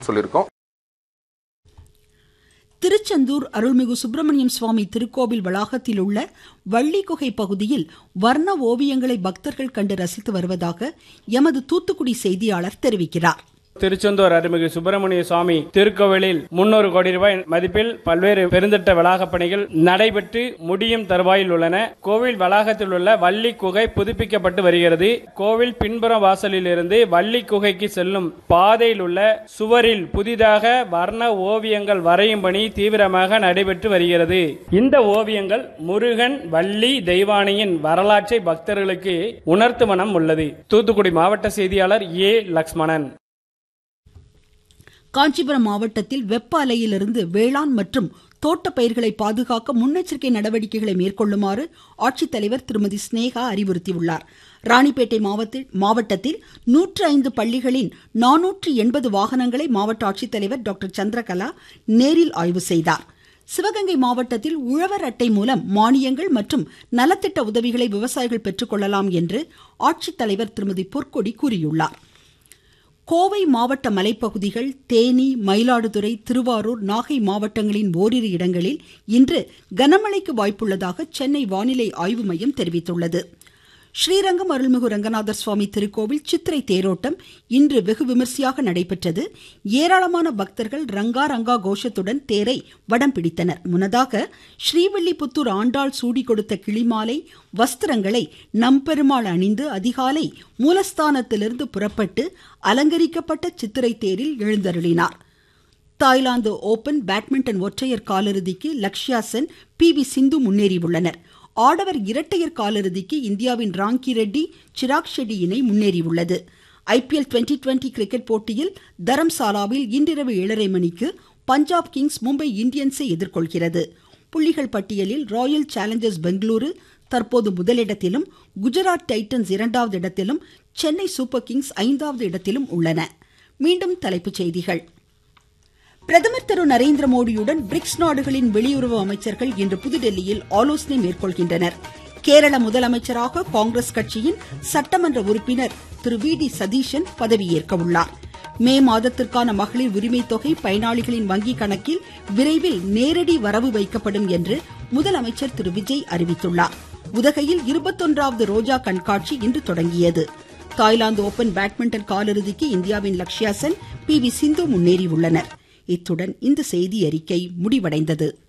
சொல்லியிருக்கோம் திருச்செந்தூர் அருள்மிகு சுப்பிரமணியம் சுவாமி திருக்கோவில் வளாகத்தில் உள்ள வள்ளிக்குகை பகுதியில் வர்ண ஓவியங்களை பக்தர்கள் கண்டு ரசித்து வருவதாக எமது தூத்துக்குடி செய்தியாளர் தெரிவிக்கிறார் திருச்செந்தூர் அருள்மிகு சுப்பிரமணிய சுவாமி திருக்கோவிலில் முன்னூறு கோடி ரூபாய் மதிப்பில் பல்வேறு பெருந்திட்ட வளாகப் பணிகள் நடைபெற்று முடியும் தருவாயில் உள்ளன கோவில் வளாகத்தில் உள்ள வள்ளி குகை புதுப்பிக்கப்பட்டு வருகிறது கோவில் பின்புற வாசலில் இருந்து வள்ளி குகைக்கு செல்லும் பாதையில் உள்ள சுவரில் புதிதாக வர்ண ஓவியங்கள் வரையும் பணி தீவிரமாக நடைபெற்று வருகிறது இந்த ஓவியங்கள் முருகன் வள்ளி தெய்வானையின் வரலாற்றை பக்தர்களுக்கு உணர்த்து வனம் உள்ளது தூத்துக்குடி மாவட்ட செய்தியாளர் ஏ லக்ஷ்மணன் காஞ்சிபுரம் மாவட்டத்தில் வெப்ப அலையிலிருந்து வேளாண் மற்றும் தோட்ட பயிர்களை பாதுகாக்க முன்னெச்சரிக்கை நடவடிக்கைகளை மேற்கொள்ளுமாறு ஆட்சித்தலைவர் திருமதி ஸ்னேகா அறிவுறுத்தியுள்ளார் ராணிப்பேட்டை மாவட்ட- மாவட்டத்தில் நூற்று ஐந்து பள்ளிகளின் நானூற்று எண்பது வாகனங்களை மாவட்ட ஆட்சித்தலைவர் டாக்டர் சந்திரகலா நேரில் ஆய்வு செய்தார் சிவகங்கை மாவட்டத்தில் உழவர் அட்டை மூலம் மானியங்கள் மற்றும் நலத்திட்ட உதவிகளை விவசாயிகள் பெற்றுக்கொள்ளலாம் என்று ஆட்சித்தலைவர் திருமதி பொற்கொடி கூறியுள்ளார் கோவை மாவட்ட மலைப்பகுதிகள் தேனி மயிலாடுதுறை திருவாரூர் நாகை மாவட்டங்களின் ஓரிரு இடங்களில் இன்று கனமழைக்கு வாய்ப்புள்ளதாக சென்னை வானிலை ஆய்வு மையம் தெரிவித்துள்ளது ஸ்ரீரங்கம் அருள்மிகு ரங்கநாதர் சுவாமி திருக்கோவில் சித்திரை தேரோட்டம் இன்று வெகு விமர்சையாக நடைபெற்றது ஏராளமான பக்தர்கள் ரங்கா ரங்கா கோஷத்துடன் தேரை வடம் பிடித்தனர் முன்னதாக ஸ்ரீவில்லிபுத்தூர் ஆண்டாள் சூடி கொடுத்த கிளிமாலை வஸ்திரங்களை நம்பெருமாள் அணிந்து அதிகாலை மூலஸ்தானத்திலிருந்து புறப்பட்டு அலங்கரிக்கப்பட்ட சித்திரை தேரில் எழுந்தருளினார் தாய்லாந்து ஓபன் பேட்மிண்டன் ஒற்றையர் காலிறுதிக்கு லக்ஷ்யா சென் பி வி சிந்து முன்னேறியுள்ளனர் ஆடவர் இரட்டையர் காலிறுதிக்கு இந்தியாவின் ராங்கி ரெட்டி சிராக் ஷெட்டி இணை முன்னேறியுள்ளது ஐபிஎல் டுவெண்டி டுவெண்டி கிரிக்கெட் போட்டியில் தரம்சாலாவில் இன்றிரவு ஏழரை மணிக்கு பஞ்சாப் கிங்ஸ் மும்பை இந்தியன்ஸை எதிர்கொள்கிறது புள்ளிகள் பட்டியலில் ராயல் சேலஞ்சர்ஸ் பெங்களூரு தற்போது முதலிடத்திலும் குஜராத் டைட்டன்ஸ் இரண்டாவது இடத்திலும் சென்னை சூப்பர் கிங்ஸ் ஐந்தாவது இடத்திலும் உள்ளன மீண்டும் தலைப்புச் செய்திகள் பிரதமர் திரு நரேந்திர மோடியுடன் பிரிக்ஸ் நாடுகளின் வெளியுறவு அமைச்சர்கள் இன்று புதுடெல்லியில் ஆலோசனை மேற்கொள்கின்றனர் கேரள முதலமைச்சராக காங்கிரஸ் கட்சியின் சட்டமன்ற உறுப்பினர் திரு வி டி சதீஷன் பதவியேற்க உள்ளார் மே மாதத்திற்கான மகளிர் உரிமை தொகை பயனாளிகளின் வங்கி கணக்கில் விரைவில் நேரடி வரவு வைக்கப்படும் என்று முதலமைச்சர் திரு விஜய் அறிவித்துள்ளார் உதகையில் இருபத்தொன்றாவது ரோஜா கண்காட்சி இன்று தொடங்கியது தாய்லாந்து ஓபன் பேட்மிண்டன் காலிறுதிக்கு இந்தியாவின் லக்ஷ்யா சென் பி வி சிந்து முன்னேறியுள்ளனர் இத்துடன் இந்த செய்தி அறிக்கை முடிவடைந்தது